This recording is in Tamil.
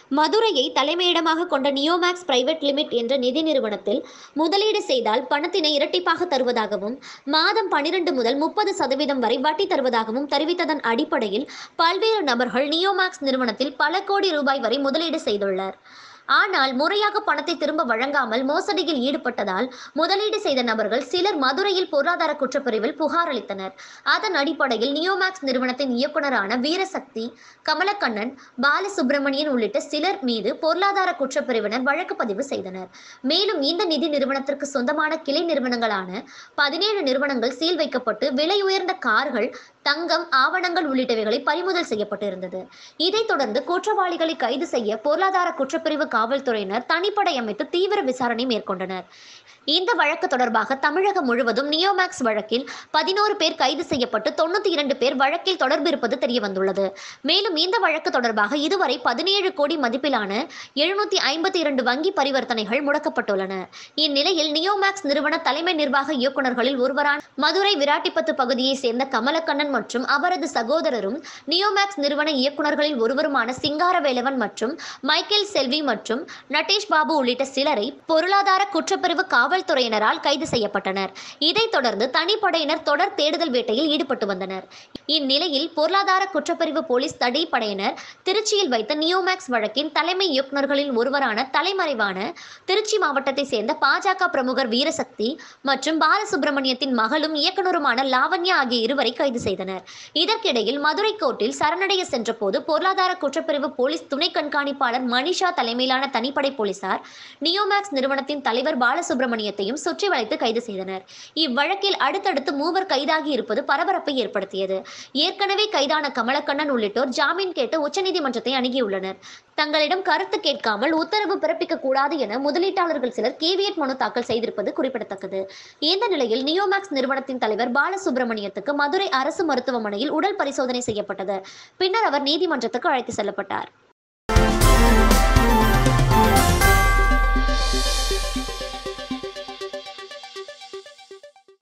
மதுரையை தலைமையிடமாக கொண்ட நியோமேக்ஸ் பிரைவேட் லிமிட் என்ற நிதி நிறுவனத்தில் முதலீடு செய்தால் பணத்தினை இரட்டிப்பாக தருவதாகவும் மாதம் பனிரெண்டு முதல் முப்பது சதவீதம் வரை வட்டி தருவதாகவும் தெரிவித்ததன் அடிப்படையில் பல்வேறு நபர்கள் நியோமேக்ஸ் நிறுவனத்தில் பல கோடி ரூபாய் வரை முதலீடு செய்துள்ளனர் ஆனால் முறையாக பணத்தை திரும்ப வழங்காமல் மோசடியில் ஈடுபட்டதால் முதலீடு செய்த நபர்கள் சிலர் மதுரையில் பொருளாதார குற்றப்பிரிவில் புகார் அளித்தனர் அதன் அடிப்படையில் நியோமேக்ஸ் நிறுவனத்தின் இயக்குனரான வீரசக்தி கமலக்கண்ணன் பாலசுப்ரமணியன் உள்ளிட்ட சிலர் மீது பொருளாதார குற்றப்பிரிவினர் வழக்கு பதிவு செய்தனர் மேலும் இந்த நிதி நிறுவனத்திற்கு சொந்தமான கிளை நிறுவனங்களான பதினேழு நிறுவனங்கள் சீல் வைக்கப்பட்டு விலை உயர்ந்த கார்கள் தங்கம் ஆவணங்கள் உள்ளிட்டவைகளை பறிமுதல் செய்யப்பட்டிருந்தது இதைத் தொடர்ந்து குற்றவாளிகளை கைது செய்ய பொருளாதார குற்றப்பிரிவு காவல்துறையினர் தனிப்படை அமைத்து தீவிர விசாரணை மேற்கொண்டனர் இந்த வழக்கு தொடர்பாக தமிழகம் முழுவதும் நியோமேக்ஸ் வழக்கில் பதினோரு பேர் கைது செய்யப்பட்டு தொண்ணூத்தி இரண்டு பேர் வழக்கில் தொடர்பு இருப்பது தெரியவந்துள்ளது மேலும் இந்த வழக்கு தொடர்பாக இதுவரை பதினேழு கோடி மதிப்பிலான எழுநூத்தி ஐம்பத்தி இரண்டு வங்கி பரிவர்த்தனைகள் முடக்கப்பட்டுள்ளன இந்நிலையில் நியோமேக்ஸ் நிறுவன தலைமை நிர்வாக இயக்குநர்களில் ஒருவரான மதுரை விராட்டிப்பத்து பகுதியைச் சேர்ந்த கமலக்கண்ணன் மற்றும் அவரது சகோதரரும் நியோமேக்ஸ் நிறுவன இயக்குநர்களில் ஒருவருமான சிங்காரவேலவன் மற்றும் மைக்கேல் செல்வி மற்றும் நட்டேஷ் பாபு உள்ளிட்ட சிலரை பொருளாதார குற்றப்பிரிவு காவல்துறையினரால் கைது செய்யப்பட்டனர் இதைத் தொடர்ந்து தனிப்படையினர் தொடர் தேடுதல் வேட்டையில் ஈடுபட்டு வந்தனர் இந்நிலையில் பொருளாதார குற்றப்பிரிவு போலீஸ் தடைப்படையினர் திருச்சியில் வைத்த நியோமேக்ஸ் வழக்கின் தலைமை இயக்குநர்களில் ஒருவரான தலைமறைவான திருச்சி மாவட்டத்தை சேர்ந்த பாஜக பிரமுகர் வீரசக்தி மற்றும் பாலசுப்ரமணியத்தின் மகளும் இயக்குனருமான லாவண்யா ஆகிய இருவரை கைது செய்தனர் இதற்கிடையில் மதுரை கோர்ட்டில் சரணடைய சென்றபோது பொருளாதார குற்றப்பிரிவு போலீஸ் துணை கண்காணிப்பாளர் மணிஷா தலைமையிலான தனிப்படை போலீசார் நியோமேக்ஸ் நிறுவனத்தின் தலைவர் பாலசுப்ரமணியத்தையும் சுற்றி வளைத்து கைது செய்தனர் இவ்வழக்கில் அடுத்தடுத்து மூவர் கைதாகி இருப்பது பரபரப்பை ஏற்படுத்தியது ஏற்கனவே கைதான கமலக்கண்ணன் உள்ளிட்டோர் ஜாமீன் கேட்டு உச்சநீதிமன்றத்தை அணுகியுள்ளனர் தங்களிடம் கருத்து கேட்காமல் உத்தரவு பிறப்பிக்க கூடாது என முதலீட்டாளர்கள் சிலர் கேவியட் மனு தாக்கல் செய்திருப்பது குறிப்பிடத்தக்கது இந்த நிலையில் நியோமேக்ஸ் நிறுவனத்தின் தலைவர் பாலசுப்ரமணியத்துக்கு மதுரை அரசு மருத்துவமனையில் உடல் பரிசோதனை செய்யப்பட்டது பின்னர் அவர் நீதிமன்றத்துக்கு அழைத்து செல்லப்பட்டார்